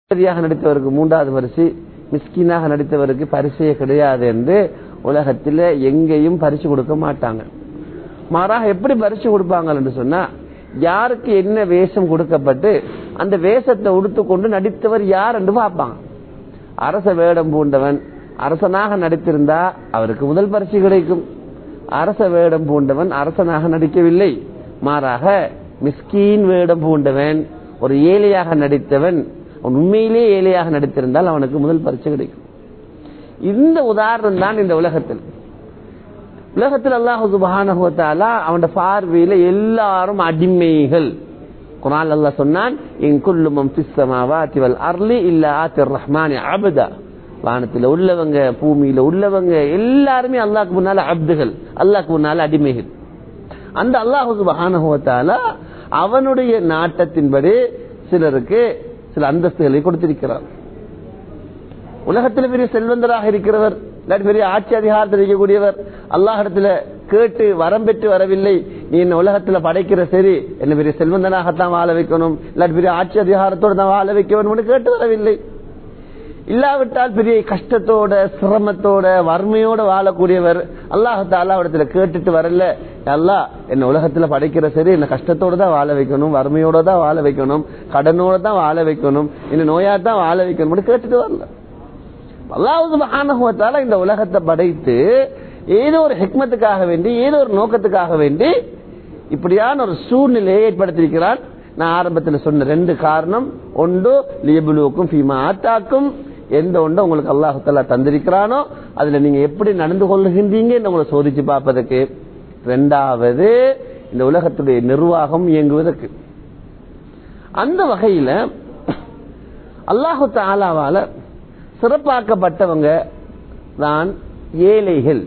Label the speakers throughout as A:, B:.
A: சரியாக நடித்தவருக்கு மூன்றாவது பரிசு மிஸ்கினாக நடித்தவருக்கு பரிசே கிடையாது என்று உலகத்தில் எங்கேயும் பரிசு கொடுக்க மாட்டாங்க மாறாக எப்படி பரிசு கொடுப்பாங்க என்று சொன்னா யாருக்கு என்ன வேஷம் கொடுக்கப்பட்டு அந்த வேஷத்தை உடுத்துக்கொண்டு நடித்தவர் யார் என்று பார்ப்பாங்க அரச வேடம் பூண்டவன் அரசனாக நடித்திருந்தா அவருக்கு முதல் பரிசு கிடைக்கும் அரச வேடம் பூண்டவன் அரசனாக நடிக்கவில்லை மாறாக மிஸ்கீன் வேடம் பூண்டவன் ஒரு ஏழையாக நடித்தவன் அவன் உண்மையிலே ஏழையாக நடித்திருந்தால் அவனுக்கு முதல் பரிசு கிடைக்கும் இந்த உதாரணம் தான் இந்த உலகத்தில் உலகத்தில் அல்லாஹு சுபஹானஹுவத்தாலா அவனோட பார்வையில எல்லாரும் அடிமைகள் குரான் அல்லாஹ் சொன்னான் என் குல்லுமம் பிஸ்ஸமாவாத்தி வல் அர்லி இல்ல ஆத்திர் ரஹ்மானி அபதா வானத்தில் உள்ளவங்க பூமியில உள்ளவங்க எல்லாருமே அல்லாஹ்க்கு முன்னால அப்துகள் அல்லாஹ்க்கு முன்னால அடிமைகள் அந்த அல்லாஹு சுபஹானஹுவத்தாலா அவனுடைய நாட்டத்தின்படி சிலருக்கு சில அந்தஸ்துகளை கொடுத்திருக்கிறார் உலகத்தில் பெரிய செல்வந்தராக இருக்கிறவர் இல்லாட்டி பெரிய ஆட்சி அதிகாரத்தில் இருக்கக்கூடியவர் அல்லாஹிடத்துல கேட்டு வரம் பெற்று வரவில்லை நீ என்ன உலகத்துல படைக்கிற சரி என்ன பெரிய செல்வந்தனாகத்தான் வாழ வைக்கணும் இல்லாட்டி பெரிய ஆட்சி அதிகாரத்தோடு தான் வாழ வைக்க வேண்டும் கேட்டு வரவில்லை இல்லாவிட்டால் பெரிய கஷ்டத்தோட சிரமத்தோட வறுமையோட வாழக்கூடியவர் அல்லாஹால இடத்துல கேட்டுட்டு வரல அல்லா என்ன உலகத்துல படைக்கிற சரி என்ன கஷ்டத்தோட தான் வாழ வைக்கணும் வறுமையோட தான் வாழ வைக்கணும் கடனோட தான் வாழ வைக்கணும் என்ன நோயா தான் வாழ வைக்கணும் கேட்டுட்டு வரல அல்லாவது மகானகுவத்தால இந்த உலகத்தை படைத்து ஏதோ ஒரு ஹெக்மத்துக்காக வேண்டி ஏதோ ஒரு நோக்கத்துக்காக வேண்டி இப்படியான ஒரு சூழ்நிலையை ஏற்படுத்தியிருக்கிறான் நான் ஆரம்பத்தில் சொன்ன ரெண்டு காரணம் ஒன்று லியபுலுக்கும் ஃபீமா ஆத்தாக்கும் எந்த ஒன்று உங்களுக்கு அல்லாஹால தந்திருக்கிறானோ அதுல நீங்க எப்படி நடந்து கொள்ளுகின்றீங்க உங்களை சோதிச்சு பார்ப்பதற்கு ரெண்டாவது இந்த உலகத்துடைய நிர்வாகம் இயங்குவதற்கு அந்த வகையில அல்லாஹு தாலாவால சிறப்பாக்கப்பட்டவங்க தான் ஏழைகள்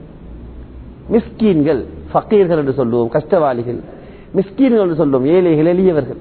A: மிஸ்கீன்கள் ஃபக்கீர்கள் என்று சொல்லுவோம் கஷ்டவாளிகள் மிஸ்கீன்கள் என்று சொல்லுவோம் ஏழைகள் எளியவர்கள்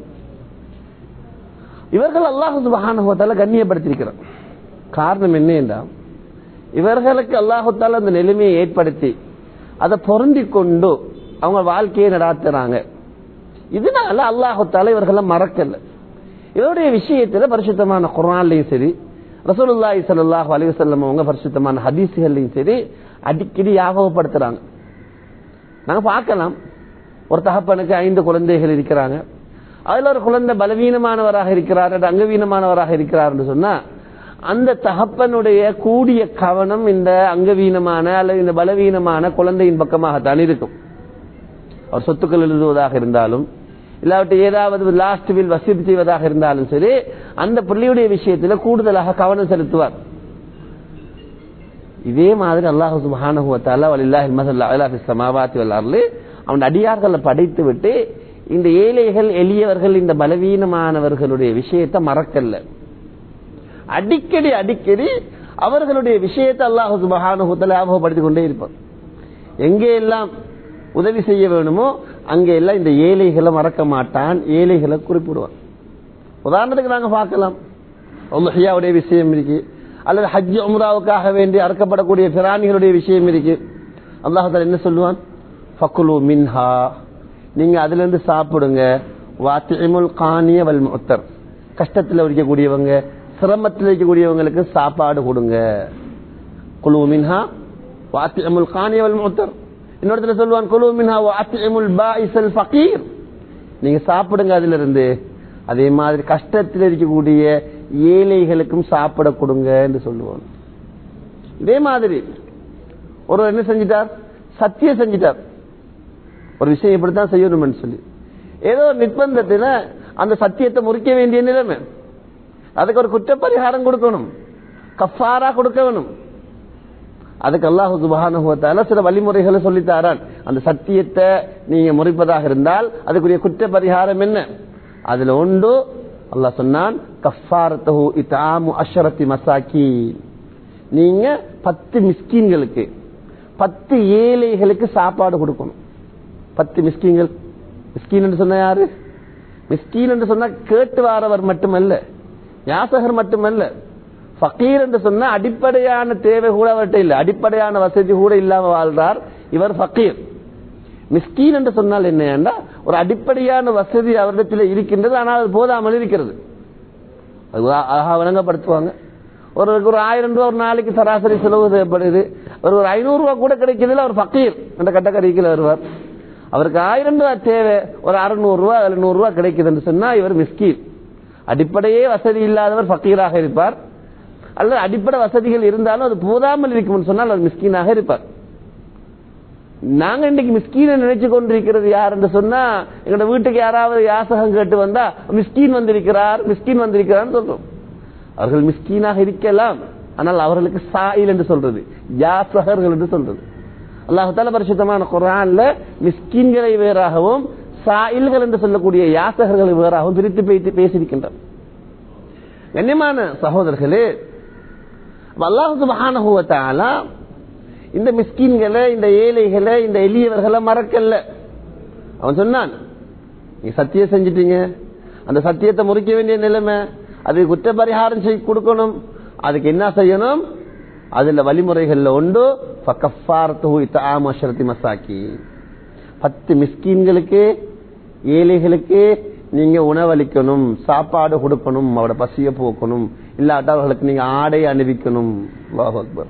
A: இவர்கள் அல்லாஹு சுபகானுபவத்தால கண்ணியப்படுத்தியிருக்கிறார் காரணம் என்ன என்றால் இவர்களுக்கு அல்லாஹுத்தால அந்த நிலைமையை ஏற்படுத்தி அதை பொருந்தி கொண்டு அவங்க வாழ்க்கையை நடாத்துறாங்க இதனால அல்லாஹுத்தால இவர்களை மறக்கல இவருடைய விஷயத்துல பரிசுத்தமான குரான்லையும் சரி ரசூலுல்லாஹி ஸல்லல்லாஹு அலைஹி வஸல்லம் அவங்க பரிசுத்தமான ஹதீஸ்கள்லையும் சரி அடிக்கடி ஞாபகப்படுத்துறாங்க நாங்க பார்க்கலாம் ஒரு தகப்பனுக்கு ஐந்து குழந்தைகள் இருக்கிறாங்க அதுல ஒரு குழந்தை பலவீனமானவராக இருக்கிறார் அங்கவீனமானவராக இருக்கிறார் சொன்னா அந்த தகப்பனுடைய கூடிய கவனம் இந்த அங்கவீனமான அல்லது இந்த பலவீனமான குழந்தையின் பக்கமாகத்தான் இருக்கும் அவர் சொத்துக்கள் எழுதுவதாக இருந்தாலும் இல்லாவிட்டு ஏதாவது லாஸ்ட் வில் வசதி செய்வதாக இருந்தாலும் சரி அந்த பிள்ளையுடைய விஷயத்துல கூடுதலாக கவனம் செலுத்துவார் இதே மாதிரி அல்லாஹு சுபானுவத்தால வலில்லாஹி மசல்லாஹி சமாவாத்தி வல்லார்ல அவன் அடியார்களை படைத்து விட்டு இந்த ஏழைகள் எளியவர்கள் இந்த பலவீனமானவர்களுடைய விஷயத்தை மறக்கல்ல அடிக்கடி அடிக்கடி அவர்களுடைய விஷயத்தை அல்லாஹு சுபஹானுகத்தில் ஞாபகப்படுத்திக் கொண்டே இருப்பார் எங்கே எல்லாம் உதவி செய்ய வேணுமோ அங்கே எல்லாம் இந்த ஏழைகளை மறக்க மாட்டான் ஏழைகளை குறிப்பிடுவான் உதாரணத்துக்கு நாங்க பார்க்கலாம் ஹியாவுடைய விஷயம் இருக்கு அல்லது ஹஜ் உம்ராவுக்காக வேண்டி அறுக்கப்படக்கூடிய பிராணிகளுடைய விஷயம் இருக்கு அல்லாஹால என்ன சொல்லுவான் ஃபக்குலு மின்ஹா நீங்க அதுல இருந்து சாப்பிடுங்க வாத்திமுல் காணிய வல் முத்தர் கஷ்டத்தில் இருக்கக்கூடியவங்க சிரமத்தில் இருக்கக்கூடியவங்களுக்கு சாப்பாடு கொடுங்க குழு மின்ஹா வாத்திமுல் காணிய வல் முத்தர் இன்னொருத்தர் சொல்லுவான் குழு மின்ஹா வாத்திமுல் பாஇசல் ஃபகீர் நீங்க சாப்பிடுங்க அதுல இருந்து அதே மாதிரி கஷ்டத்தில் இருக்கக்கூடிய ஏழைகளுக்கும் சாப்பிட கொடுங்க என்று சொல்லுவான் இதே மாதிரி ஒரு என்ன செஞ்சிட்டார் சத்தியம் செஞ்சிட்டார் ஒரு விஷயம் இப்படித்தான் செய்யணும்னு சொல்லி ஏதோ நிர்பந்தத்தில் அந்த சத்தியத்தை முறிக்க வேண்டிய நிலைமை அதுக்கு ஒரு குற்றப்பரிகாரம் கொடுக்கணும் கஃபாரா கொடுக்க வேணும் அதுக்கு அல்லாஹு சுபானுவத்தால சில வழிமுறைகளை சொல்லித்தாரான் அந்த சத்தியத்தை நீங்க முறிப்பதாக இருந்தால் அதுக்குரிய குற்ற பரிகாரம் என்ன அதுல ஒன்று அல்லாஹ் சொன்னான் கஃபாரத்தஹு இத்தாமு அஷரத்தி மசாக்கி நீங்க பத்து மிஸ்கீன்களுக்கு பத்து ஏழைகளுக்கு சாப்பாடு கொடுக்கணும் பத்து மிஸ்கீன்கள் மிஸ்கீன் என்று சொன்ன யாரு மிஸ்கீன் என்று சொன்னா கேட்டு வாரவர் மட்டுமல்ல யாசகர் மட்டுமல்ல ஃபக்கீர் என்று சொன்னா அடிப்படையான தேவை கூட அவர்கிட்ட இல்ல அடிப்படையான வசதி கூட இல்லாம வாழ்றார் இவர் ஃபக்கீர் மிஸ்கீன் என்று சொன்னால் என்ன ஒரு அடிப்படையான வசதி அவரிடத்தில் இருக்கின்றது ஆனால் அது போதாமல் இருக்கிறது அது அ- அழகா விளங்கப்படுத்துவாங்க ஒருவருக்கு ஒரு ஆயிரம் ரூபாய் ஒரு நாளைக்கு சராசரி செலவு தேவைப்படுது ஒரு ஒரு ஐநூறு ரூபாய் கூட கிடைக்கிறதுல அவர் ஃபக்கீர் அந்த கட்டக்கறிக்கல வருவார் அவருக்கு ஆயிரம் ரூபாய் தேவை ஒரு அறுநூறு ரூபாய் அதுல நூறு ரூபாய் கிடைக்குதுன்னு சொன்னா இவர் மிஸ்கீன் அடிப்படையே வசதி இல்லாதவர் ஃபக்கீராக இருப்பார் அல்லது அடிப்படை வசதிகள் இருந்தாலும் அது போதாமல் இருக்கும்னு சொன்னால் அவர் மிஸ்கீனாக இருப்பார் நாங்க இன்னைக்கு மிஸ்கீனை நினைச்சு கொண்டிருக்கிறது யார் என்று சொன்னா எங்களோட வீட்டுக்கு யாராவது யாசகம் கேட்டு வந்தா மிஸ்கீன் வந்திருக்கிறார் மிஸ்கீன் வந்திருக்கிறார் சொல்றோம் அவர்கள் மிஸ்கீனாக இருக்கலாம் ஆனால் அவர்களுக்கு சாயில் என்று சொல்றது யாசகர்கள் என்று சொல்றது அல்லாஹால பரிசுத்தமான குரான்ல மிஸ்கீன்களை வேறாகவும் சாயில்கள் என்று சொல்லக்கூடிய யாசகர்களை வேறாகவும் பிரித்து பேசி பேசியிருக்கின்றனர் கண்ணியமான சகோதரர்களே அல்லாஹு சுபஹானஹு வ தஆலா இந்த மிஸ்கின்களை இந்த ஏழைகளை இந்த எளியவர்களை மறக்கல அவன் சொன்னான் நீ சத்தியம் செஞ்சிட்டீங்க அந்த சத்தியத்தை முறிக்க வேண்டிய நிலைமை அது குற்ற பரிகாரம் செய்ய கொடுக்கணும் அதுக்கு என்ன செய்யணும் அதுல வழிமுறைகள்ல உண்டு ஃபகஃபாரத்துஹு இத்ஆமு அஷ்ரத்தி மசாக்கி பத்து மிஸ்கீன்களுக்கு ஏழைகளுக்கு நீங்க உணவளிக்கணும் சாப்பாடு கொடுக்கணும் அவரோட பசிய போக்கணும் இல்லாட்டா அவர்களுக்கு நீங்க ஆடை அணிவிக்கணும் அல்லாஹு அக்பர்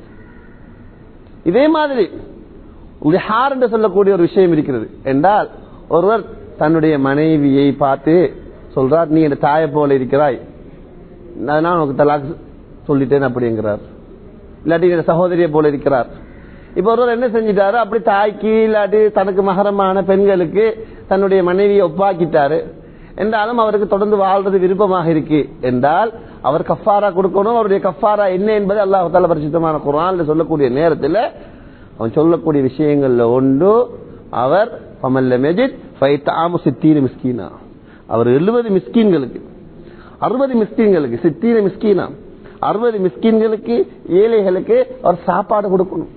A: இதே மாதிரி உலிஹார் என்று சொல்லக்கூடிய ஒரு விஷயம் இருக்கிறது என்றால் ஒருவர் தன்னுடைய மனைவியை பார்த்து சொல்றார் நீ என் தாயை போல இருக்கிறாய் நான் உனக்கு தலாக் சொல்லிட்டேன் அப்படிங்கிறார் இல்லாட்டி என் சகோதரியை போல இருக்கிறார் இப்ப ஒருவர் என்ன செஞ்சிட்டாரு அப்படி தாய்க்கு இல்லாட்டி தனக்கு மகரமான பெண்களுக்கு தன்னுடைய மனைவியை ஒப்பாக்கிட்டாரு என்றாலும் அவருக்கு தொடர்ந்து வாழ்றது விருப்பமாக இருக்கு என்றால் அவர் கஃபாரா கொடுக்கணும் அவருடைய கஃபாரா என்ன என்பது அல்லாஹ் தால பரிசுத்தமான குரான் சொல்லக்கூடிய நேரத்தில் அவன் சொல்லக்கூடிய விஷயங்கள்ல ஒன்று அவர் பமல்ல மெஜித் ஃபைத்தாமு சித்தீன மிஸ்கீனா அவர் எழுபது மிஸ்கீன்களுக்கு அறுபது மிஸ்கீன்களுக்கு சித்தீன மிஸ்கீனா அறுபது மிஸ்கீன்களுக்கு ஏழைகளுக்கு அவர் சாப்பாடு கொடுக்கணும்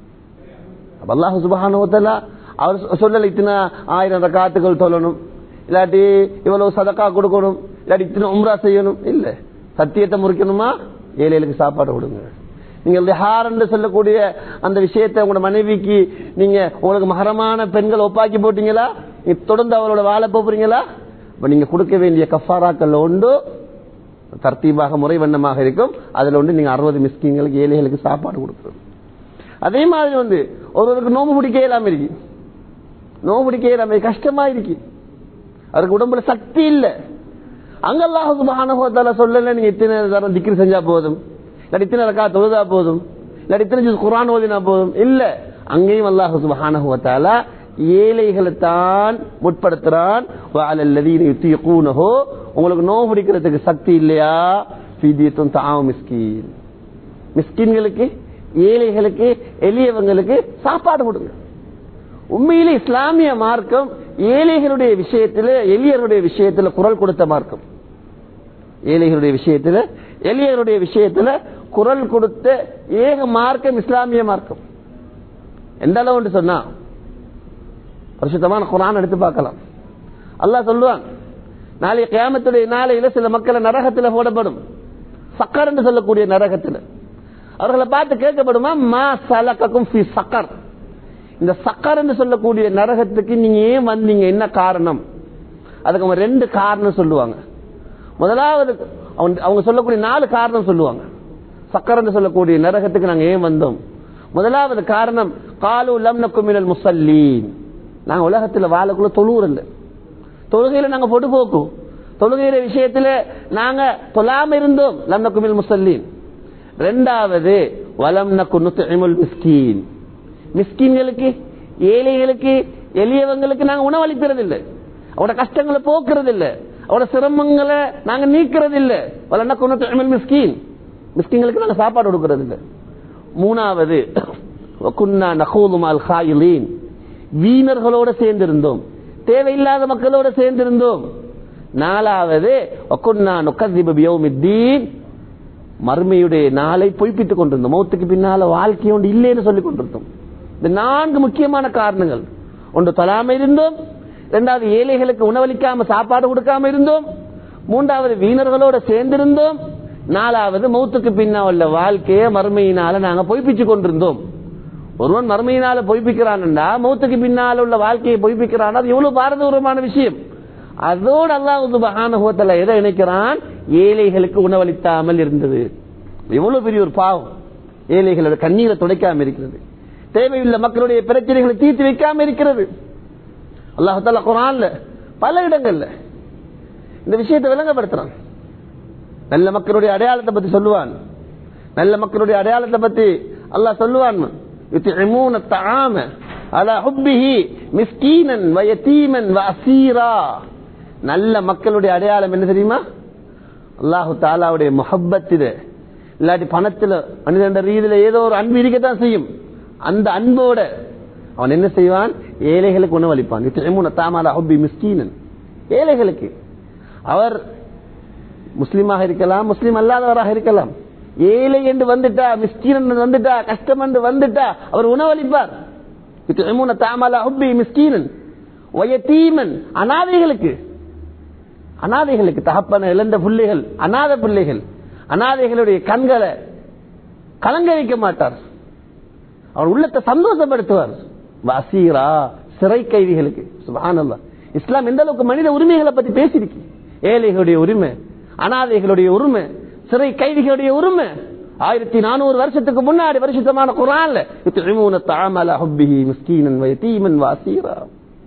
A: அப்ப அல்லாஹ் சுபஹானுவத்தலா அவர் சொல்லல இத்தனை ஆயிரம் ரக்காத்துகள் சொல்லணும் இல்லாட்டி இவ்வளவு சதக்கா கொடுக்கணும் இல்லாட்டி இத்தனை உம்ரா செய்யணும் இல்ல சத்தியத்தை முறிக்கணுமா ஏழைகளுக்கு சாப்பாடு கொடுங்க நீங்க லிஹார் என்று சொல்லக்கூடிய அந்த விஷயத்தை உங்களோட மனைவிக்கு நீங்க உங்களுக்கு மகரமான பெண்கள் ஒப்பாக்கி போட்டீங்களா நீ தொடர்ந்து அவளோட வாழ போறீங்களா அப்ப நீங்க கொடுக்க வேண்டிய கஃபாராக்கள் உண்டு தர்த்தீபாக முறை வண்ணமாக இருக்கும் அதுல வந்து நீங்க அறுபது மிஸ்கிங்களுக்கு ஏழைகளுக்கு சாப்பாடு கொடுக்கணும் அதே மாதிரி வந்து ஒருவருக்கு நோம்பு பிடிக்க இயலாம இருக்கு நோம்பு பிடிக்க இயலாம கஷ்டமா இருக்கு அவருக்கு உடம்புல சக்தி இல்ல அங்க அல்லாஹ் சுபஹானஹு சொல்லல நீங்க இத்தனை தரம் திக்ரு செஞ்சா போதும் இல்லாட்டி இத்தனை ரக்கா தொழுதா போதும் இல்லாட்டி இத்தனை ஜுஸ் குர்ஆன் ஓதினா போதும் இல்ல அங்கேயும் அல்லாஹ் சுபஹானஹு வ தஆலா ஏழைகளை தான் முற்படுத்துறான் வஅலல்லதீன யுத்தீகூனஹு உங்களுக்கு நோவு பிடிக்கிறதுக்கு சக்தி இல்லையா ஃபீதியத்துன் தஆமு மிஸ்கீன் மிஸ்கின்களுக்கு ஏழைகளுக்கு எளியவங்களுக்கு சாப்பாடு கொடுங்க உண்மையிலே இஸ்லாமிய மார்க்கம் ஏழைகளுடைய விஷயத்துல எளியருடைய விஷயத்துல குரல் கொடுத்த மார்க்கம் ஏழைகளுடைய விஷயத்துல எளியருடைய விஷயத்துல குரல் கொடுத்த ஏக மார்க்கம் இஸ்லாமிய மார்க்கம் எந்த அளவு சொன்னா பரிசுத்தமான குரான் எடுத்து பார்க்கலாம் அல்லாஹ் சொல்லுவான் நாளை கியாமத்துடைய நாளையில சில மக்களை நரகத்துல போடப்படும் சக்கர் என்று சொல்லக்கூடிய நரகத்துல அவர்களை பார்த்து கேட்கப்படுமா மா சலக்கும் ஃபி சக்கர் இந்த சக்கர் என்று சொல்லக்கூடிய நரகத்துக்கு நீங்க ஏன் வந்தீங்க என்ன காரணம் அதுக்கு அவங்க ரெண்டு காரணம் சொல்லுவாங்க முதலாவது அவங்க அவங்க சொல்லக்கூடிய நாலு காரணம் சொல்லுவாங்க சக்கர் என்று சொல்லக்கூடிய நரகத்துக்கு நாங்க ஏன் வந்தோம் முதலாவது காரணம் காலு லம் நக்குமினல் முசல்லீன் நாங்க உலகத்துல வாழக்குள்ள தொழுவுர் இல்லை தொழுகையில நாங்க பொடுபோக்கும் தொழுகையில விஷயத்துல நாங்க தொழாம இருந்தோம் லம் நக்குமில் முசல்லீன் ரெண்டாவது வலம் நக்கு நுத்துமுல் மிஸ்கீன் மிஸ்கீன்களுக்கு ஏழைகளுக்கு எளியவங்களுக்கு நாங்க உணவளிக்கிறது இல்லை அவட கஷ்டங்களை போக்குறது இல்லை அவட சிரமங்களை நாங்க நீக்கிறது இல்லை வலம் நக்கு நுத்துமுல் மிஸ்கீன் மிஸ்கீன்களுக்கு நாங்க சாப்பாடு கொடுக்கறது இல்லை மூணாவது குன்னா நகூதுமால் காயிலீன் வீணர்களோட சேர்ந்திருந்தோம் தேவையில்லாத மக்களோட சேர்ந்திருந்தோம் நாலாவது ஒக்குன்னா நுக்கதிபபியோமித்தீன் மறுமையுடைய நாளை பொய்ப்பித்துக் கொண்டிருந்தோம் மௌத்துக்கு பின்னால வாழ்க்கை ஒன்று இல்லைன்னு சொல்லிக் கொண்டிருந்தோம் இந்த நான்கு முக்கியமான காரணங்கள் ஒன்று தொழாம இருந்தோம் இரண்டாவது ஏழைகளுக்கு உணவளிக்காம சாப்பாடு கொடுக்காம இருந்தோம் மூன்றாவது வீணர்களோட சேர்ந்திருந்தோம் நாலாவது மௌத்துக்கு பின்னால் உள்ள வாழ்க்கையை மறுமையினால நாங்க பொய்ப்பிச்சு கொண்டிருந்தோம் ஒருவன் மறுமையினால பொய்ப்பிக்கிறான்டா மௌத்துக்கு பின்னால் உள்ள வாழ்க்கையை பொய்ப்பிக்கிறான் அது எவ்வளவு பாரதூரமான விஷயம் அதோடு அல்லாஹ் மகானுகத்துல எதை இணைக்கிறான் ஏழைகளுக்கு உணவளித்தாமல் இருந்தது எவ்வளவு பெரிய ஒரு பாவம் ஏழைகளோட கண்ணீரை துடைக்காம இருக்கிறது தேவையுள்ள மக்களுடைய பிரச்சனைகளை தீர்த்து வைக்காம இருக்கிறது அல்லாஹால குரான்ல பல இடங்கள்ல இந்த விஷயத்தை விளங்கப்படுத்துறான் நல்ல மக்களுடைய அடையாளத்தை பத்தி சொல்லுவான் நல்ல மக்களுடைய அடையாளத்தை பத்தி அல்லாஹ் சொல்லுவான் يطعمون الطعام على حبه مسكينا ويتيما واسيرا நல்ல மக்களுடைய அடையாளம் என்ன தெரியுமா அல்லாஹு தாலாவுடைய முஹப்பத்தில இல்லாட்டி பணத்துல மனிதன் ரீதியில ஏதோ ஒரு அன்பு இருக்கத்தான் செய்யும் அந்த அன்போட அவன் என்ன செய்வான் ஏழைகளுக்கு உணவளிப்பான் யுத்இமூன தாமாலா ஹுப்பி மிஸ்கீனன் ஏழைகளுக்கு அவர் முஸ்லீமாக இருக்கலாம் முஸ்லீம் அல்லாதவராக இருக்கலாம் ஏழை என்று வந்துட்டா மிஸ்கீன் என்று வந்துட்டா கஷ்டம் என்று வந்துட்டா அவர் உணவளிப்பார் யுத்இமூன தாமாலா ஹுப்பி மிஸ்கீனன் வயத்தீமன் அனாதைகளுக்கு அனாதைகளுக்கு தகப்பன இழந்த பிள்ளைகள் அநாத பிள்ளைகள் அனாதைகளுடைய கண்களை கலங்க வைக்க மாட்டார் அவர் உள்ளத்தை சந்தோஷப்படுத்துவார் வசீரா சிறை கைதிகளுக்கு சுபானல்லா இஸ்லாம் எந்த அளவுக்கு மனித உரிமைகளை பத்தி பேசியிருக்கு ஏழைகளுடைய உரிமை அனாதைகளுடைய உரிமை சிறை கைதிகளுடைய உரிமை ஆயிரத்தி நானூறு வருஷத்துக்கு முன்னாடி வருஷத்தமான குரான்ல யுத்இமூன தஅமல ஹுப்பிஹி மிஸ்கீனன் வயதீமன் வசீரா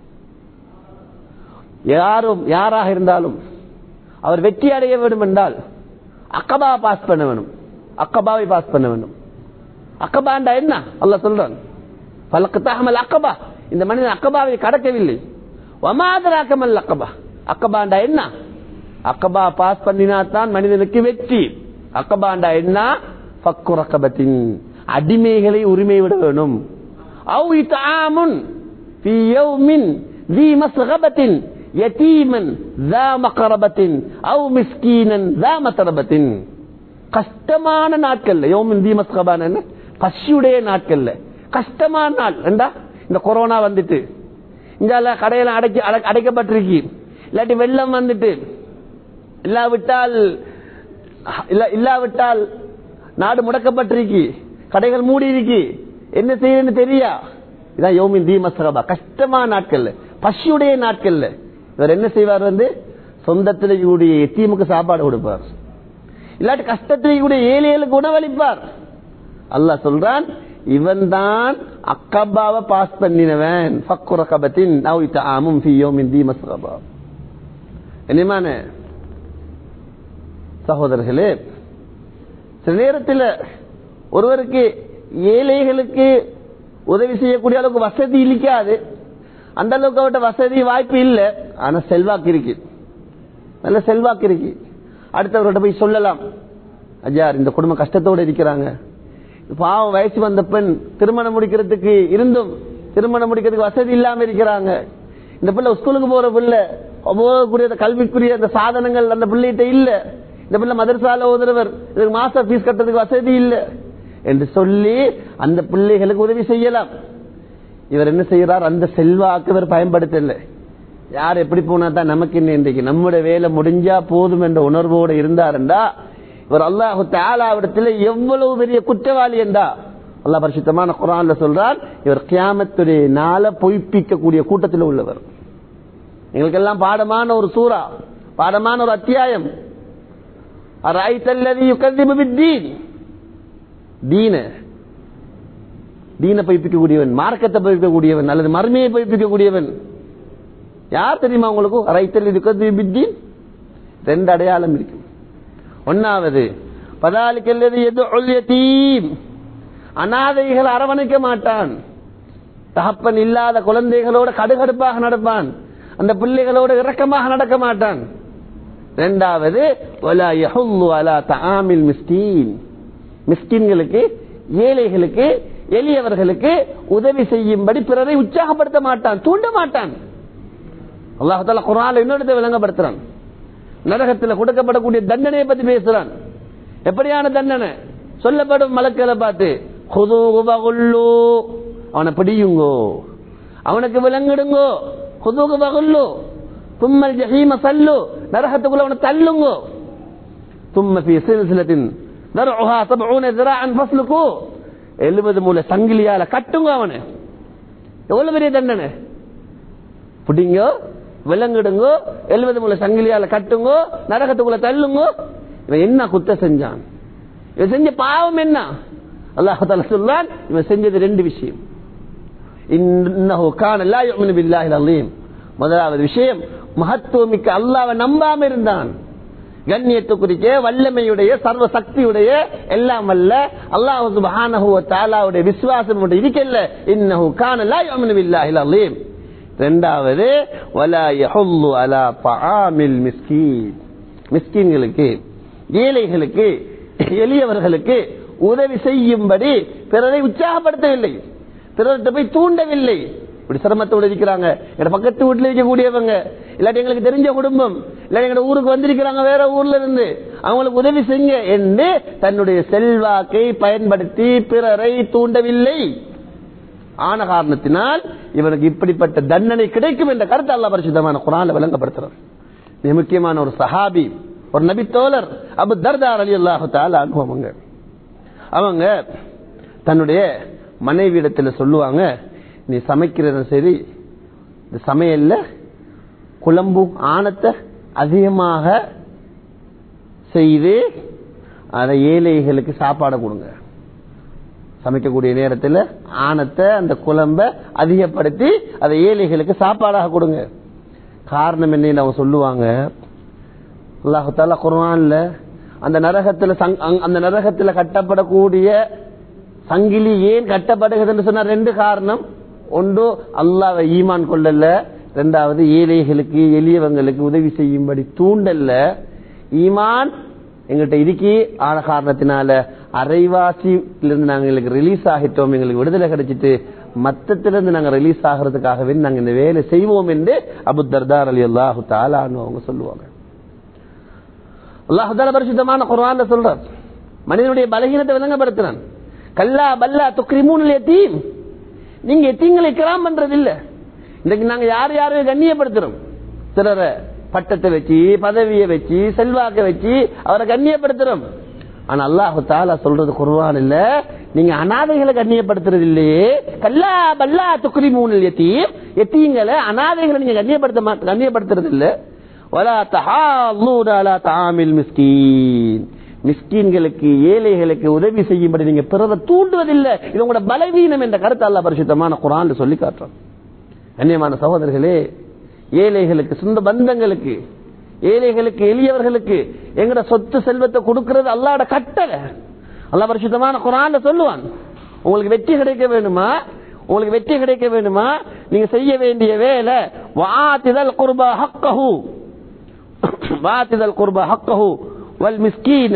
A: யாரும் யாராக இருந்தாலும் அவர் வெற்றி அடைய வேண்டும் என்றால் அக்கபா பாஸ் பண்ண வேணும் அக்கபாவை பாஸ் பண்ண வேண்டும் அக்கபாண்டா என்ன அல்ல சொல்றான் பலக்கு தகமல் அக்கபா இந்த மனிதன் அக்கபாவை கடக்கவில்லை வமாதராக்கமல் அக்கபா அக்கபாண்டா என்ன அக்கபா பாஸ் பண்ணினாத்தான் மனிதனுக்கு வெற்றி அக்கபாண்டா என்ன பக்கு ரக்கபத்தின் அடிமைகளை உரிமை விட வேணும் அவு இத்தாமுன் في يوم ذي مسغبة يتيما ذا مقربة أو مسكينا ذا متربة கஷ்டமான நாட்கள்ல யோமின் தி மஸ்கபான என்ன பசியுடைய நாட்கள்ல கஷ்டமான நாள் ஏண்டா இந்த கொரோனா வந்துட்டு இந்த கடையில அடைக்க அடை- அடைக்கப்பட்டிருக்கு இல்லாட்டி வெள்ளம் வந்துட்டு இல்லாவிட்டால் இல்ல- இல்லாவிட்டால் நாடு முடக்கப்பட்டிருக்கு கடைகள் மூடி இருக்கு என்ன செய்யணும்னு தெரியா இதான் யோமின் தி மஸ்கபா கஷ்டமான நாட்கள்ல பசியுடைய நாட்கள்ல இவர் என்ன செய்வார் வந்து சொந்தத்திலே கூடிய எத்தீமுக்கு சாப்பாடு கொடுப்பார் இல்லாட்டி கஷ்டத்திலே கூடிய ஏழைகளுக்கு உணவளிப்பார் அல்லாஹ் சொல்றான் இவன் தான் அக்கபாவை பாஸ் பண்ணினவன் ஃபக்குர கபத்தின் நவித்த ஆமும் ஃபியோமின் தி மஸ்கபா என்னமான சகோதரர்களே சில நேரத்தில் ஒருவருக்கு ஏழைகளுக்கு உதவி செய்யக்கூடிய அளவுக்கு வசதி இல்லாது அந்த அளவுக்கு அவர்கிட்ட வசதி வாய்ப்பு இல்லை ஆனா செல்வாக்கு இருக்கு நல்ல செல்வாக்கு இருக்கு அடுத்தவர்கிட்ட போய் சொல்லலாம் ஐயார் இந்த குடும்பம் கஷ்டத்தோடு இருக்கிறாங்க பாவம் வயசு வந்த பெண் திருமணம் முடிக்கிறதுக்கு இருந்தும் திருமணம் முடிக்கிறதுக்கு வசதி இல்லாம இருக்கிறாங்க இந்த பிள்ளை ஸ்கூலுக்கு போற பிள்ளை போகக்கூடிய அந்த கல்விக்குரிய அந்த சாதனங்கள் அந்த பிள்ளைகிட்ட இல்ல இந்த பிள்ளை மதரசால ஓதுறவர் இதுக்கு மாச ஃபீஸ் கட்டுறதுக்கு வசதி இல்ல என்று சொல்லி அந்த பிள்ளைகளுக்கு உதவி செய்யலாம் இவர் என்ன செய்யறார் அந்த செல்வாக்கு இவர் பயன்படுத்தல யார் எப்படி போனா தான் நமக்கு என்ன இன்றைக்கு நம்முடைய வேலை முடிஞ்சா போதும் என்ற உணர்வோடு இருந்தாருண்டா இவர் அல்லாஹு தாலாவிடத்தில் எவ்வளவு பெரிய குற்றவாளி என்றா அல்லாஹ் பரிசுத்தமான குரான்ல சொல்றார் இவர் கியாமத்துடைய நாள பொய்ப்பிக்கக்கூடிய கூட்டத்தில் உள்ளவர் எங்களுக்கெல்லாம் பாடமான ஒரு சூறா பாடமான ஒரு அத்தியாயம் அராய்த்தல்லதி யுகதிபு பித்தீன் தீன தீன பொய்ப்பிக்கக்கூடியவன் மார்க்கத்தை பொய்ப்பிக்கக்கூடியவன் அல்லது மர்மையை பொய்ப்பிக்கக்கூடியவன் யார் தெரியுமா உங்களுக்கு அரைத்தல் யுகதிபு பித்தீன் ரெண்டு அடையாளம் இருக்கு ஒன்னாவது பதாலிக்கல்லது எது ஒல்யத்தீம் அனாதைகள் அரவணைக்க மாட்டான் தகப்பன் இல்லாத குழந்தைகளோட கடுகடுப்பாக நடப்பான் அந்த பிள்ளைகளோட இரக்கமாக நடக்க மாட்டான் இரண்டாவது வலா யஹுல்லு அலா தஆமில் மிஸ்கீன் மிஸ்கின்களுக்கு ஏழைகளுக்கு எளியவர்களுக்கு உதவி செய்யும்படி பிறரை உற்சாகப்படுத்த மாட்டான் தூண்ட மாட்டான் அல்லாஹால குரான் இன்னொரு விளங்கப்படுத்துறான் நரகத்தில் கொடுக்கப்படக்கூடிய தண்டனையை பத்தி பேசுறான் எப்படியான தண்டனை சொல்லப்படும் மலக்களை பார்த்து "ஹுதூஹு ஃபகுல்லு." அவனை பிடியுங்கோ அவனுக்கு விலங்கிடுங்கோ ஹுதூஹு ஃபகுல்லு. தும்மல் ஜஹீம சல்லு நரகத்துக்குள்ள அவனை தள்ளுங்கோ தும்ம ஃபீ சில்சிலத்தின் தர்உஹா சப்ஊன ذراعا ஃபஸ்லுகு 70 மூல சங்கிலியால கட்டுங்க அவனை எவ்வளவு பெரிய தண்டனை பிடிங்க விலங்கிடுங்கோ எழுபது முள்ள சங்கிலியால கட்டுங்கோ நரகத்துக்குள்ள தள்ளுங்கோ இவன் என்ன குத்த செஞ்சான் இவன் செஞ்ச பாவம் என்ன அல்லாஹால சொல்லான் இவன் செஞ்சது ரெண்டு விஷயம் இன்னஹு கான லா யுமினு பில்லாஹில் அலீம் முதலாவது விஷயம் மகத்துவமிக்க அல்லாஹ்வை நம்பாம இருந்தான் கண்ணியத்துக்குரிய வல்லமையுடைய சர்வ சக்தியுடைய எல்லாம் வல்ல அல்லாஹ் சுப்ஹானஹு வ தஆலாவுடைய விசுவாசம் ஒன்று இருக்கல்ல இன்னஹு கான லா யுமினு பில்லாஹில் அலீம் இரண்டாவது வலா யஹுல்லு அலா தஆமில் மிஸ்கீன் மிஸ்கீன்களுக்கு ஏழைகளுக்கு எளியவர்களுக்கு உதவி செய்யும்படி பிறரை உற்சாகப்படுத்தவில்லை பிறர்கிட்ட போய் தூண்டவில்லை இப்படி சிரமத்தோடு இருக்கிறாங்க எங்க பக்கத்து வீட்டுல இருக்கக்கூடியவங்க இல்லாட்டி எங்களுக்கு தெரிஞ்ச குடும்பம் இல்லாட்டி எங்க ஊருக்கு வந்திருக்கிறாங்க வேற ஊர்ல இருந்து அவங்களுக்கு உதவி செய்யுங்க என்று தன்னுடைய செல்வாக்கை பயன்படுத்தி பிறரை தூண்டவில்லை ஆன காரணத்தினால் இவனுக்கு இப்படிப்பட்ட தண்டனை கிடைக்கும் என்ற கருத்து அல்லா பரிசுத்தமான குரான்ல விளங்கப்படுத்துறார் மிக முக்கியமான ஒரு சஹாபி ஒரு நபி தோழர் அபு தர்தார் அலி அல்லாஹால அனுபவங்க அவங்க தன்னுடைய மனைவியிடத்துல சொல்லுவாங்க நீ சமைக்கிறது சரி இந்த சமையல்ல குழம்பு ஆணத்தை அதிகமாக செய்து அதை ஏழைகளுக்கு சாப்பாடு கொடுங்க சமைக்கக்கூடிய நேரத்தில் ஆணத்தை அந்த குழம்ப அதிகப்படுத்தி அதை ஏழைகளுக்கு சாப்பாடாக கொடுங்க காரணம் என்னன்னு அவங்க சொல்லுவாங்க அல்லாஹால குர்ஆன்ல அந்த நரகத்துல சங்- அங்- அந்த நரகத்துல கட்டப்படக்கூடிய சங்கிலி ஏன் கட்டப்படுகிறதுன்னு சொன்னா ரெண்டு காரணம் ஒன்று அல்லாஹ்வை ஈமான் கொள்ளல ரெண்டாவது ஏழைகளுக்கு எளியவங்களுக்கு உதவி செய்யும்படி தூண்டல்ல ஈமான் எங்கிட்ட இருக்கி ஆன காரணத்தினால அரைவாசியிலிருந்து நாங்க எங்களுக்கு ரிலீஸ் ஆகிட்டோம் எங்களுக்கு விடுதலை கிடைச்சிட்டு மத்தத்திலிருந்து நாங்க ரிலீஸ் ஆகிறதுக்காகவே நாங்க இந்த வேலை செய்வோம் என்று அபு தர்தார் அலி அல்லாஹு தாலான்னு அவங்க சொல்லுவாங்க அல்லாஹுதால பரிசுத்தமான குர்ஆன்ல சொல்றார் மனிதனுடைய பலகீனத்தை விளங்கப்படுத்துறான் கல்லா பல்லா துக்ரிமூன் எத்தீம் நீங்க எத்தீங்களை கிராம் பண்றது இல்ல இன்னைக்கு நாங்க யார் யாரையும் கண்ணியப்படுத்துறோம் சிலரை பட்டத்தை வச்சு பதவியை வச்சு செல்வாக்க வச்சு அவரை கண்ணியப்படுத்துறோம் ஆனா அல்லாஹு தாலா சொல்றது குர்ஆன் இல்ல நீங்க அனாதைகளை கண்ணியப்படுத்துறது இல்லையே கல்லா பல்லா துக்ரிமூன் எத்தீம் எத்தீங்களை அனாதைகளை நீங்க கண்ணியப்படுத்த மாட்ட- கண்ணியப்படுத்துறது இல்ல வலா தஹால்லூன அலா தாமில் மிஸ்கீன் மிஸ்கீன்களுக்கு ஏழைகளுக்கு உதவி செய்யும்படி நீங்க பிறரை தூண்டுவதில்லை இது உங்களோட பலவீனம் என்ற கருத்து அல்லா பரிசுத்தமான குரான் சொல்லி காட்டுறோம் கண்ணியமான சகோதரர்களே ஏழைகளுக்கு சொந்த பந்தங்களுக்கு ஏழைகளுக்கு எளியவர்களுக்கு எங்கட சொத்து செல்வத்தை கொடுக்கிறது அல்லாட கட்டளை அல்லா பரிசுத்தமான குரான்ல சொல்லுவான் உங்களுக்கு வெற்றி கிடைக்க வேணுமா உங்களுக்கு வெற்றி கிடைக்க வேணுமா நீங்க செய்ய வேண்டிய வேலை வாத்திதல் குர்பா ஹக்கஹு வாத்திதல் குர்பா ஹக்கஹு வல் மிஸ்கீன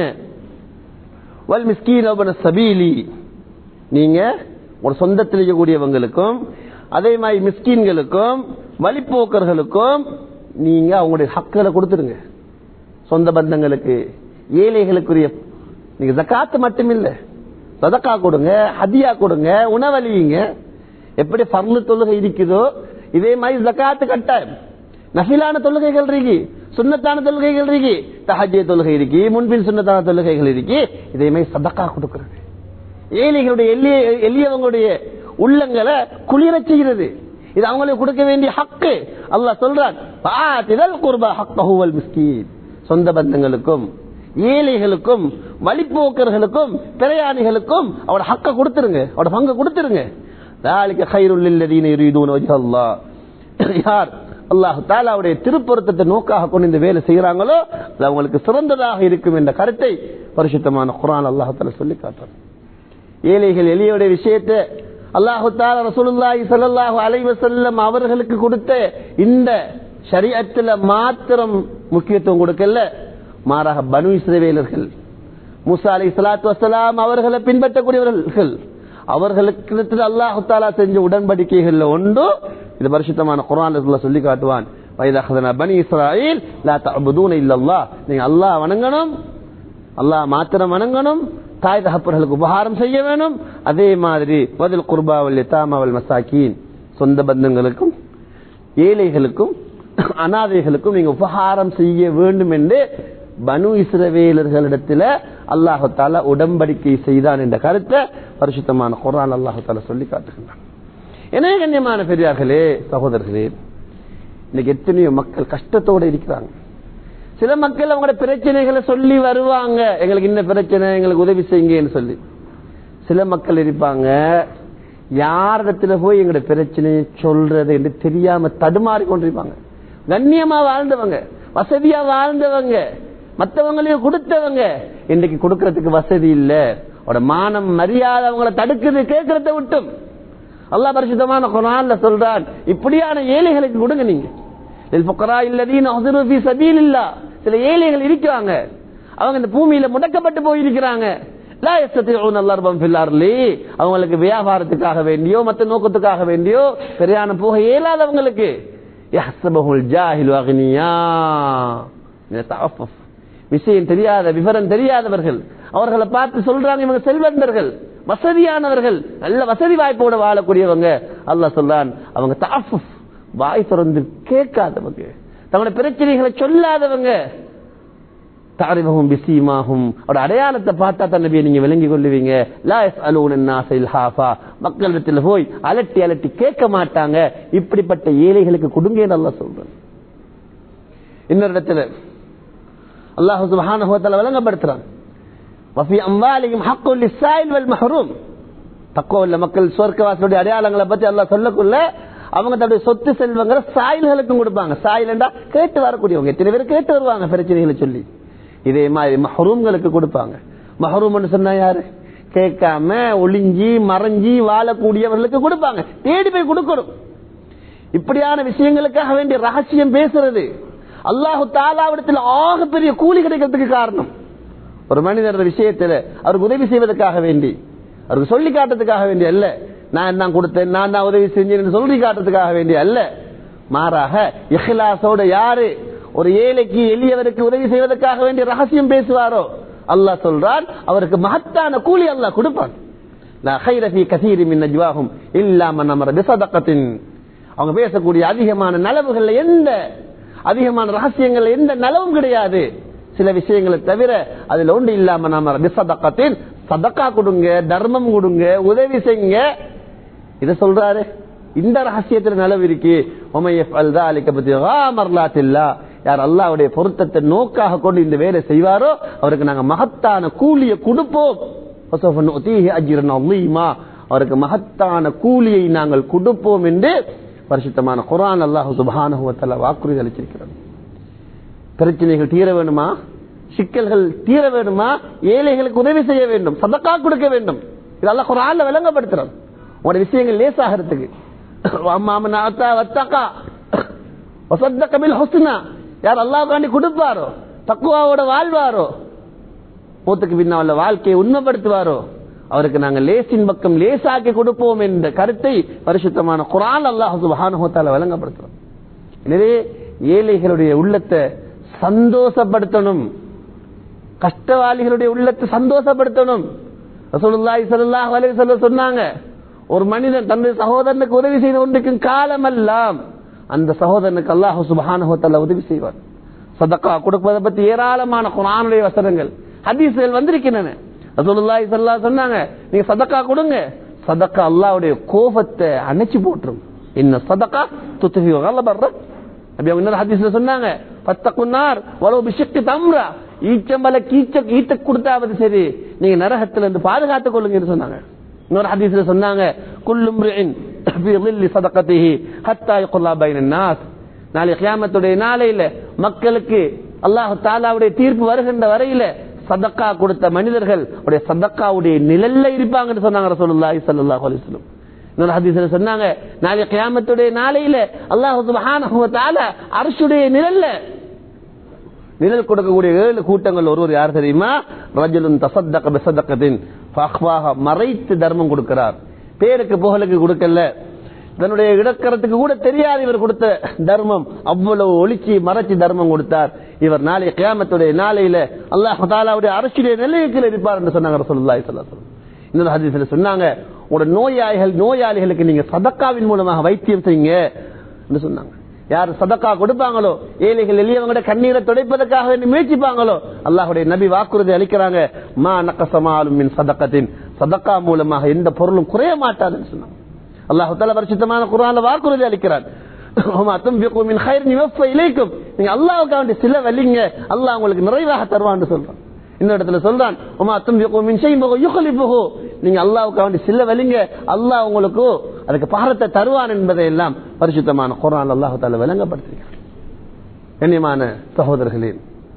A: வல் மிஸ்கீன வபன சபீலி நீங்க ஒரு சொந்தத்தில் இருக்கக்கூடியவங்களுக்கும் அதே மாதிரி மிஸ்கீன்களுக்கும் வழிப்போக்கர்களுக்கும் நீங்க அவங்களுடைய ஹக்களை கொடுத்துருங்க சொந்த பந்தங்களுக்கு ஏழைகளுக்குரிய நீங்க ஜக்காத்து மட்டுமில்ல சதக்கா கொடுங்க ஹதியா கொடுங்க உணவழியுங்க எப்படி பர்லு தொழுகை இருக்குதோ இதே மாதிரி ஜக்காத்து கட்டாயம் நஃபிலான தொழுகைகள் இருக்கு சுண்ணத்தான தொழுகைகள் இருக்கு தஹஜ்ஜிய தொழுகை இருக்கு முன்பின் சுண்ணத்தான தொழுகைகள் இருக்கு இதே மாதிரி சதக்கா கொடுக்கிறது ஏழைகளுடைய எளிய எளியவங்களுடைய உள்ளங்களை குளிர செய்கிறது இது அவங்களுக்கு கொடுக்க வேண்டிய ஹக்கு அல்லாஹ் சொல்றான் "ஃபஆத்திதல் குர்பா ஹக்கஹு வல் மிஸ்கீன்." சொந்த பந்தங்களுக்கும் ஏழைகளுக்கும் வழிப்போக்கர்களுக்கும் பிரயாணிகளுக்கும் அவட ஹக்க கொடுத்துருங்க அவட பங்கு கொடுத்துருங்க ذَلِكَ خَيْرٌ لِلَّذِينَ يُرِيدُونَ وَجْهَ اللَّهِ யார் அல்லாஹ் தாலாவுடைய திருப்பொருத்தத்தை நோக்காக கொண்டு இந்த வேலை செய்யறாங்களோ அது அவங்களுக்கு சிறந்ததாக இருக்கும் என்ற கருத்தை பரிசுத்தமான குரான் அல்லாஹ் தாலா சொல்லி காட்டுறான் ஏழைகள் எளியோடைய விஷயத்தை அல்லாஹு தாலா ரசூலுல்லாஹி ஸல்லல்லாஹு அலைஹி வஸல்லம் அவர்களுக்கு கொடுத்த இந்த ஷரியத்துல மாத்திரம் முக்கியத்துவம் கொடுக்கல மாறாக பனு இஸ்ரவேலர்கள் மூசா அலைஹி ஸலாத்து வஸலாம் அவர்களை பின்பற்றக்கூடியவர்கள் அவர்களுக்கு அல்லாஹு தாலா செஞ்ச உடன்படிக்கைகள்ல ஒன்று இது பரிசுத்தமான குர்ஆன்ல சொல்லி காட்டுவான் வைதா அஹதனா பனி இஸ்ராயீல் லா தஅபுதூன இல்லல்லாஹ் நீங்க அல்லாஹ் வணங்கணும் அல்லாஹ் மாத்திரம் வணங்கணும் தாய் தகப்பர்களுக்கு உபகாரம் செய்ய வேணும் அதே மாதிரி பதில் குர்பாவல் எத்தாமாவல் மசாக்கீன் சொந்த பந்தங்களுக்கும் ஏழைகளுக்கும் அனாதைகளுக்கும் நீங்க உபகாரம் செய்ய வேண்டும் என்று பனு இஸ்ரவேலர்களிடத்துல அல்லாஹு தாலா உடன்படிக்கை செய்தான் என்ற கருத்தை பரிசுத்தமான குரான் அல்லாஹு தாலா சொல்லி காட்டுகின்றான் எனவே கண்ணியமான பெரியார்களே சகோதரர்களே இன்னைக்கு எத்தனையோ மக்கள் கஷ்டத்தோட இருக்கிறாங்க சில மக்கள் அவங்களோட பிரச்சனைகளை சொல்லி வருவாங்க எங்களுக்கு இந்த பிரச்சனை எங்களுக்கு உதவி செய்யுங்கன்னு சொல்லி சில மக்கள் இருப்பாங்க யாரிடத்துல போய் எங்களுடைய பிரச்சனையை சொல்றது என்று தெரியாம தடுமாறி கொண்டிருப்பாங்க கண்ணியமா வாழ்ந்தவங்க வசதியா வாழ்ந்தவங்க மற்றவங்களையும் கொடுத்தவங்க இன்னைக்கு கொடுக்கறதுக்கு வசதி இல்ல அவட மானம் மரியாதை அவங்கள தடுக்குது கேட்கறத விட்டும் அல்லாஹ் பரிசுத்தமான குரான்ல சொல்றான் இப்படியான ஏழைகளுக்கு கொடுங்க நீங்க الفقراء الذين احضروا في سبيل الله சில ஏழைகள் இருக்காங்க அவங்க இந்த பூமியில முடக்கப்பட்டு போயிருக்கிறாங்க லா يستطيعون الضرب في الارض அவங்களுக்கு வியாபாரத்துக்காக வேண்டியோ மத்த நோக்கத்துக்காக வேண்டியோ பிரயாணம் போக இயலாதவங்களுக்கு يحسبه الجاهل اغنياء يتعفف விஷயம் தெரியாத விவரம் தெரியாதவர்கள் அவர்களை பார்த்து சொல்றாங்க இவங்க செல்வந்தர்கள் வசதியானவர்கள் நல்ல வசதி வாய்ப்போட வாழக்கூடியவங்க அல்லாஹ் சொல்றான் அவங்க தாஃபுஃப் வாய் திறந்து கேட்காதவங்க தங்களுடைய பிரச்சனைகளை சொல்லாதவங்க தாரிபகும் பிசிமாகும் அவரோட அடையாளத்தை பார்த்தா தன்னை நீங்க விளங்கி கொள்ளுவீங்க லாயஸ் அலூன் ஹாஃபா மக்களிடத்தில் போய் அலட்டி அலட்டி கேட்க மாட்டாங்க இப்படிப்பட்ட ஏழைகளுக்கு கொடுங்க நல்லா சொல்றேன் இன்னொரு இடத்துல அல்லாஹு சுப்ஹானஹு வ தஆலா விளங்கப்படுத்துறான் வஃபி அம்வாலிஹிம் ஹக்குல் லிஸ்ஸாயில் வல் மஹ்ரூம் தக்குவல்ல மக்கள் சொர்க்கவாசியுடைய அடையாளங்களை பத்தி அல்லாஹ் சொல்லக்குள்ள அவங்க தன்னுடைய சொத்து செல்வங்களை சாயல்களுக்கும் கொடுப்பாங்க சாயல் என்றா கேட்டு வரக்கூடியவங்க எத்தனை பேர் கேட்டு வருவாங்க பிரச்சனைகளை சொல்லி இதே மாதிரி மஹரூம்களுக்கு கொடுப்பாங்க மஹரூம்னு சொன்னா யாரு கேட்காம ஒளிஞ்சி மறைஞ்சி வாழக்கூடியவர்களுக்கு கொடுப்பாங்க தேடி போய் கொடுக்கணும் இப்படியான விஷயங்களுக்காக வேண்டிய ரகசியம் பேசுறது அல்லாஹு தாலாவிடத்தில் ஆக பெரிய கூலி கிடைக்கிறதுக்கு காரணம் ஒரு மனிதர் விஷயத்துல அவருக்கு உதவி செய்வதற்காக வேண்டி அவருக்கு சொல்லி காட்டுறதுக்காக வேண்டிய அல்ல நான் தான் கொடுத்தேன் நான் தான் உதவி செஞ்சேன் சொல்லி காட்டுறதுக்காக வேண்டிய அல்ல மாறாக இஹ்லாசோட யாரு ஒரு ஏழைக்கு எளியவருக்கு உதவி செய்வதற்காக வேண்டிய ரகசியம் பேசுவாரோ அல்லாஹ் சொல்றான் அவருக்கு மகத்தான கூலி அல்லாஹ் கொடுப்பான் அவங்க பேசக்கூடிய அதிகமான நலவுகள்ல எந்த அதிகமான ரகசியங்கள் எந்த நலவும் கிடையாது சில விஷயங்களை தவிர அதுல ஒன்று இல்லாம நாம விசதக்கத்தின் சதக்கா கொடுங்க தர்மம் கொடுங்க உதவி செய்யுங்க இத சொல்றாரு இந்த ரகசியத்துல நலவு இருக்கு யார் அல்லாவுடைய பொருத்தத்தை நோக்காக கொண்டு இந்த வேலை செய்வாரோ அவருக்கு நாங்க மகத்தான கூலியை கொடுப்போம் அவருக்கு மகத்தான கூலியை நாங்கள் கொடுப்போம் என்று பரிசுத்தமான குரான் அல்லாஹு சுபானுவத்தல வாக்குறுதி அளிச்சிருக்கிறது பிரச்சனைகள் தீர வேண்டுமா சிக்கல்கள் தீர வேண்டுமா ஏழைகளுக்கு உதவி செய்ய வேண்டும் சதக்கா கொடுக்க வேண்டும் இதெல்லாம் குரான்ல விளங்கப்படுத்துறோம் உங்களோட விஷயங்கள் லேசாகிறதுக்கு யார் அல்லாவுக்காண்டி கொடுப்பாரோ தக்குவாவோட வாழ்வாரோ மூத்துக்கு பின்னால வாழ்க்கையை உண்மைப்படுத்துவாரோ அவருக்கு நாங்கள் லேசின் பக்கம் லேசாக்கி கொடுப்போம் என்ற கருத்தை பரிசுத்தமான குரான் அல்லாஹ் சுபானுகத்தால விளங்கப்படுத்துறோம் எனவே ஏழைகளுடைய உள்ளத்தை சந்தோஷப்படுத்தணும் கஷ்டவாளிகளுடைய உள்ளத்தை சந்தோஷப்படுத்தணும் ரசூலுல்லாஹி ஸல்லல்லாஹு அலைஹி வஸல்லம் சொன்னாங்க ஒரு மனிதன் தன்னுடைய சகோதரனுக்கு உதவி செய்து கொண்டிருக்கும் காலமெல்லாம் அந்த சகோதரனுக்கு அல்லாஹ் சுப்ஹானஹு வ தஆலா உதவி செய்வார் சதக்கா கொடுப்பதை பத்தி ஏராளமான குர்ஆனுடைய வசனங்கள் ஹதீஸ்கள் வந்திருக்கின்றன ரசூலுல்லாஹி ஸல்லல்லாஹு அலைஹி சொன்னாங்க நீங்க சதக்கா கொடுங்க சதக்கா அல்லாஹ்வுடைய கோபத்தை அணைச்சு போட்டுரும் இன்ன சதக்கா துத்ஃபி கலபர் நபி அவங்க இன்னொரு ஹதீஸ்ல சொன்னாங்க பத்தக்குன்னார் வலவு பிஷக்கு தம்ரா ஈச்சம்பல கீச்ச ஈட்ட கொடுத்தாவது சரி நீங்க நரகத்துல இருந்து பாதுகாத்துக் கொள்ளுங்கன்னு சொன்னாங்க இன்னொரு ஹதீஸ்ல சொன்னாங்க குல்லும் சதக்கத்திஹி ஹத்தா யுக்குல்லா பைன நாஸ் நாளை கியாமத்துடைய நாளையில மக்களுக்கு அல்லாஹு தாலாவுடைய தீர்ப்பு வருகின்ற வரையில சதக்கா கொடுத்த மனிதர்கள் உடைய சதக்காவுடைய நிழல்ல இருப்பாங்கன்னு சொன்னாங்க ரசூலுல்லாஹி ஸல்லல்லாஹு அலைஹி வஸல்லம் இன்னொரு ஹதீஸ்ல சொன்னாங்க நாளை கியாமத்துடைய நாளையில அல்லாஹ் சுப்ஹானஹு வ தஆலா அர்ஷுடைய நிழல்ல நிழல் கொடுக்கக்கூடிய ஏழு கூட்டங்கள் ஒருவர் யார் தெரியுமா ரஜுலுன் தசத்தக பிசதக்கத்தின் மறைத்து தர்மம் கொடுக்கிறார் பேருக்கு புகழுக்கு கொடுக்கல தன்னுடைய இடக்கரத்துக்கு கூட தெரியாது இவர் கொடுத்த தர்மம் அவ்வளவு ஒளிச்சு மறைச்சு தர்மம் கொடுத்தார் இவர் நாளை கியாமத்துடைய நாளையில அல்லாஹ் தாலாவுடைய அரசுடைய நிலையத்தில் இருப்பார் என்று சொன்னாங்க ரசூலுல்லாஹி ஸல்லல்லாஹு அலைஹி வஸல்லம் இன்னொரு ஹதீஸ்ல சொன்னாங்க உங்களோட நோயாளிகள் நோயாளிகளுக்கு நீங்க சதக்காவின் மூலமாக வைத்தியம் செய்யுங்க என்று சொன்னாங்க யார் சதக்கா கொடுப்பாங்களோ ஏழைகள் எளியவங்களோட கண்ணீரை துடைப்பதற்காக வேண்டி முயற்சிப்பாங்களோ அல்லாஹுடைய நபி வாக்குறுதி அளிக்கிறாங்க மா நக்கசமாலும் மின் சதக்கத்தின் சதக்கா மூலமாக எந்த பொருளும் குறைய மாட்டாதுன்னு சொன்னாங்க அல்லாஹு தலா பரிசுத்தமான குரான வாக்குறுதி அளிக்கிறார் நீங்க அல்லாவுக்கு வேண்டிய சில வலிங்க அல்லாஹ் உங்களுக்கு நிறைவாக தருவான்னு சொல்றான் இந்த இடத்துல சொல்றான் நீங்க அல்லாவுக்கு வேண்டிய சில வலிங்க அல்லாஹ் உங்களுக்கு அதுக்கு பாரத்தை தருவான் என்பதை எல்லாம் பரிசுத்தமான குரான் அல்லாஹு தால விளங்கப்படுத்திருக்கிறான் கண்ணியமான சகோதரர்களே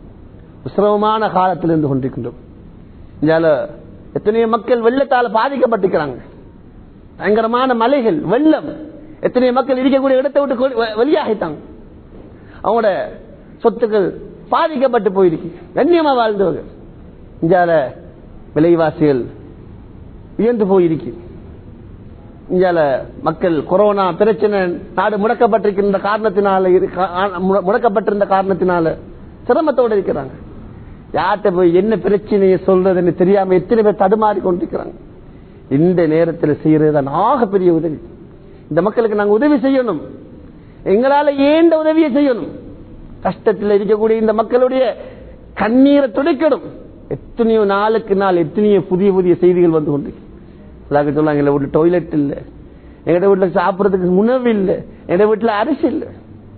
A: சிரமமான காலத்தில் இருந்து கொண்டிருக்கின்றோம் இந்தியால எத்தனையோ மக்கள் வெள்ளத்தால பாதிக்கப்பட்டிருக்கிறாங்க பயங்கரமான மலைகள் வெள்ளம் எத்தனையோ மக்கள் இருக்கக்கூடிய இடத்தை விட்டு வெளியாகிட்டாங்க அவங்களோட சொத்துக்கள் பாதிக்கப்பட்டு போயிருக்கு கண்ணியமா வாழ்ந்தவங்க இந்தியால விலைவாசிகள் உயர்ந்து போயிருக்கு இந்தியால மக்கள் கொரோனா பிரச்சனை நாடு முடக்கப்பட்டிருக்கின்ற காரணத்தினால முடக்கப்பட்டிருந்த காரணத்தினால சிரமத்தோடு இருக்கிறாங்க யார்கிட்ட போய் என்ன பிரச்சனையை சொல்றதுன்னு தெரியாம எத்தனை பேர் தடுமாறி கொண்டிருக்கிறாங்க இந்த நேரத்தில் செய்யறது ஆகப்பெரிய உதவி இந்த மக்களுக்கு நாங்க உதவி செய்யணும் எங்களால ஏண்ட உதவியை செய்யணும் கஷ்டத்தில் இருக்கக்கூடிய இந்த மக்களுடைய கண்ணீரை துடைக்கணும் எத்தனையோ நாளுக்கு நாள் எத்தனையோ புதிய புதிய செய்திகள் வந்து கொண்டு சொல்லாங்க எங்க வீட்டுல டாய்லெட் இல்ல எங்க வீட்டுல சாப்பிடறதுக்கு உணவு இல்லை எங்க வீட்டுல அரிசி இல்லை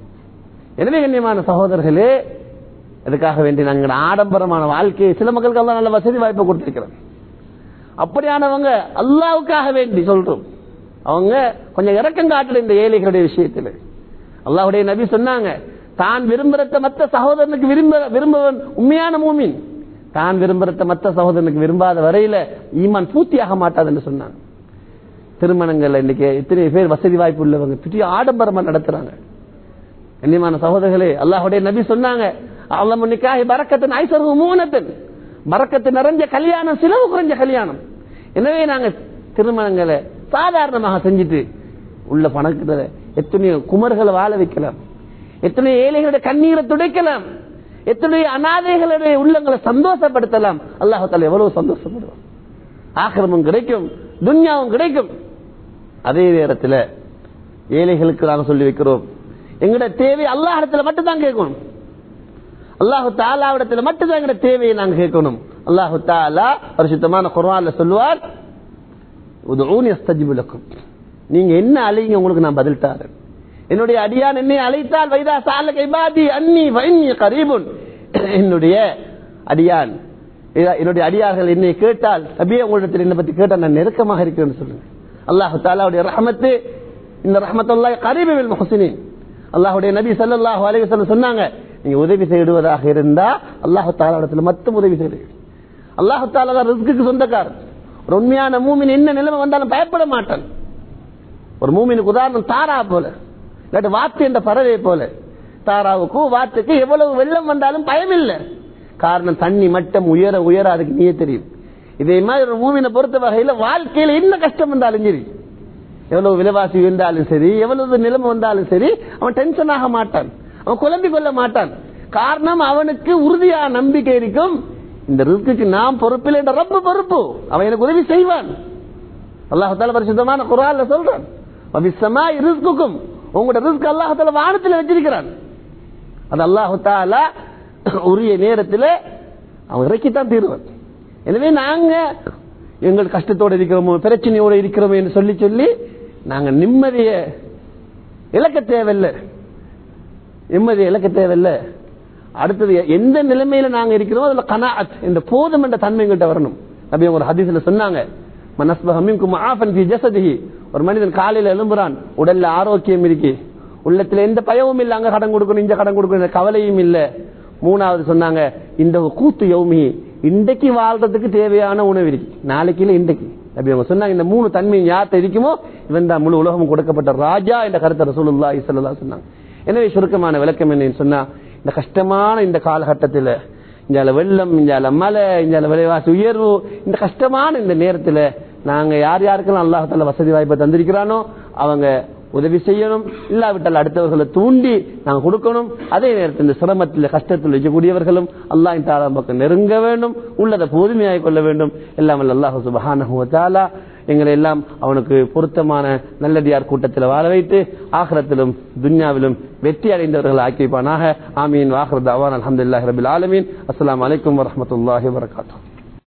A: எனவே கண்ணியமான சகோதரர்களே இதுக்காக வேண்டி நாங்கள் ஆடம்பரமான வாழ்க்கையை சில மக்களுக்கு எல்லாம் நல்ல வசதி வாய்ப்பை கொடுத்திருக்கிறோம் அப்படியானவங்க அல்லாவுக்காக வேண்டி சொல்றோம் அவங்க கொஞ்சம் இறக்கம் காட்டல இந்த ஏழைகளுடைய விஷயத்துல அல்லாவுடைய நபி சொன்னாங்க தான் விரும்புறத மற்ற சகோதரனுக்கு விரும்ப விரும்பவன் உண்மையான மூமின் தான் விரும்புறத மற்ற சகோதரனுக்கு விரும்பாத வரையில ஈமான் பூர்த்தியாக மாட்டாதுன்னு சொன்னாங்க திருமணங்கள் இன்னைக்கு எத்தனை பேர் வசதி வாய்ப்பு உள்ளவங்க பெரிய ஆடம்பரமா நடத்துறாங்க கண்ணியமான சகோதரர்களே அல்லாஹுடைய நபி சொன்னாங்க அல்ல நிக்காஹி பறக்கத்தின் ஐசர்வு மூனத்தின் பறக்கத்து நிறைஞ்ச கல்யாணம் சிலவு குறைஞ்ச கல்யாணம் எனவே நாங்க திருமணங்களை சாதாரணமாக செஞ்சுட்டு உள்ள பணத்துல எத்தனையோ குமர்களை வாழ வைக்கலாம் எத்தனையோ ஏழைகளுடைய கண்ணீரை துடைக்கலாம் எத்தனையோ அனாதைகளுடைய உள்ளங்களை சந்தோஷப்படுத்தலாம் அல்லாஹால எவ்வளவு சந்தோஷப்படுவோம் ஆக்கிரமும் கிடைக்கும் துன்யாவும் கிடைக்கும் அதே நேரத்தில் ஏழைகளுக்கு நாங்கள் சொல்லி வைக்கிறோம் எங்கட தேவை அல்லாஹ் இடத்துல மட்டும்தான் கேட்கணும் அல்லாஹு தாலாவிடத்துல மட்டும்தான் எங்கட தேவையை நாங்க கேட்கணும் அல்லாஹு தாலா பரிசுத்தமான குர்ஆன்ல சொல்லுவார் உதூனி அஸ்தஜிபுலக்கும் நீங்க என்ன அழைங்க உங்களுக்கு நான் பதில் தாரேன் என்னுடைய அடியான் என்னை அழைத்தால் வைதா சால கைபாதி அன்னி வைன்னி கரீபுன் என்னுடைய அடியான் என்னுடைய அடியார்கள் என்னை கேட்டால் நபியே உங்களிடத்தில் என்னை பத்தி கேட்டால் நான் நெருக்கமாக இருக்கிறேன்னு சொல்லுங்க அல்லாஹு தாலாவுடைய ரஹமத்து இந்த ரஹமத்துல்லா கரீபில் முஹசினின் அல்லாஹுடைய நபி சல்லாஹு அலைவசல்லம் சொன்னாங்க நீங்க உதவி செய்டுவதாக இருந்தா அல்லாஹு தாலாவிடத்துல மட்டும் உதவி செய்து அல்லாஹு தாலா ரிஸ்க்கு சொந்தக்காரர் ஒரு உண்மையான மூமின் என்ன நிலைமை வந்தாலும் பயப்பட மாட்டான் ஒரு மூமினுக்கு உதாரணம் தாரா போல இல்லாட்டி வாத்து என்ற பறவை போல தாராவுக்கும் வாத்துக்கு எவ்வளவு வெள்ளம் வந்தாலும் பயம் இல்லை காரணம் தண்ணி மட்டம் உயர உயர அதுக்கு நீயே தெரியும் இதே மாதிரி ஒரு மூமினை பொறுத்த வகையில வாழ்க்கையில என்ன கஷ்டம் வந்தாலும் சரி எவ்வளவு விலைவாசி இருந்தாலும் சரி எவ்வளவு நிலைமை வந்தாலும் சரி அவன் டென்ஷன் ஆக மாட்டான் அவன் குழம்பி கொள்ள மாட்டான் காரணம் அவனுக்கு உறுதியா நம்பிக்கை இருக்கும் இந்த ரிஸ்க்கு நாம் பொறுப்பில் என்ற ரப்ப பொறுப்பு அவன் எனக்கு உதவி செய்வான் அல்லாஹால பரிசுத்தமான குரால சொல்றான் ரிஸ்குக்கும் உங்களோட ரிஸ்க் அல்லாஹால வானத்தில் வச்சிருக்கிறான் அது அல்லாஹு தாலா உரிய நேரத்தில் அவன் இறக்கித்தான் தீருவன் எனவே நாங்க எங்கள் கஷ்டத்தோடு இருக்கிறோமோ பிரச்சனையோடு இருக்கிறோமோ என்று சொல்லி சொல்லி நாங்க நிம்மதிய இழக்க தேவையில்லை நிம்மதியை இழக்க தேவையில்லை அடுத்தது எந்த நிலைமையில நாங்க இருக்கிறோமோ அதுல கனாத் இந்த போதும் என்ற தன்மை கிட்ட வரணும் அப்படி ஒரு ஹதீஸ்ல சொன்னாங்க ஒரு மனிதன் காலையில எழும்புறான் உடல்ல ஆரோக்கியம் இருக்கு உள்ளத்துல எந்த பயமும் இல்ல அங்க கடன் கொடுக்கணும் இந்த கடன் கொடுக்கணும் கவலையும் இல்ல மூணாவது சொன்னாங்க இந்த கூத்து யௌமி இன்றைக்கு வாழ்றதுக்கு தேவையான உணவு இருக்கு நாளைக்கு இல்ல இன்றைக்கு அப்படி அவங்க சொன்னாங்க இந்த மூணு தன்மை யார்த்த இருக்குமோ இவன் தான் முழு உலகம் கொடுக்கப்பட்ட ராஜா என்ற கருத்தை ரசூலுல்லா இசல்லா சொன்னாங்க எனவே சுருக்கமான விளக்கம் என்னன்னு சொன்னா இந்த கஷ்டமான இந்த காலகட்டத்தில் இஞ்சால வெள்ளம் இஞ்சால மழை இஞ்சால விலைவாசி உயர்வு இந்த கஷ்டமான இந்த நேரத்தில் நாங்க யார் யாருக்கெல்லாம் அல்லாஹால வசதி வாய்ப்பை தந்திருக்கிறானோ அவங்க உதவி செய்யணும் இல்லாவிட்டால் அடுத்தவர்களை தூண்டி நாங்கள் கொடுக்கணும் அதே நேரத்தில் இந்த சிரமத்தில் கஷ்டத்தில் வைக்கக்கூடியவர்களும் அல்லாஹ் தாலா பக்கம் நெருங்க வேண்டும் உள்ளதை பொறுமையாக கொள்ள வேண்டும் எல்லாம் அல்லாஹு சுபஹானஹுவத்தாலா எங்களை எல்லாம் அவனுக்கு பொருத்தமான நல்லடியார் கூட்டத்தில் வாழ வைத்து ஆகரத்திலும் துன்யாவிலும் வெற்றி அடைந்தவர்கள் ஆக்கி வைப்பானாக ஆமீன் வாஹர் அவான் அலமதுல்லாஹி ரபில் ஆலமீன் அஸ்லாம் வலைக்கம் வரமத்துல்லாஹி வரகாத்தூ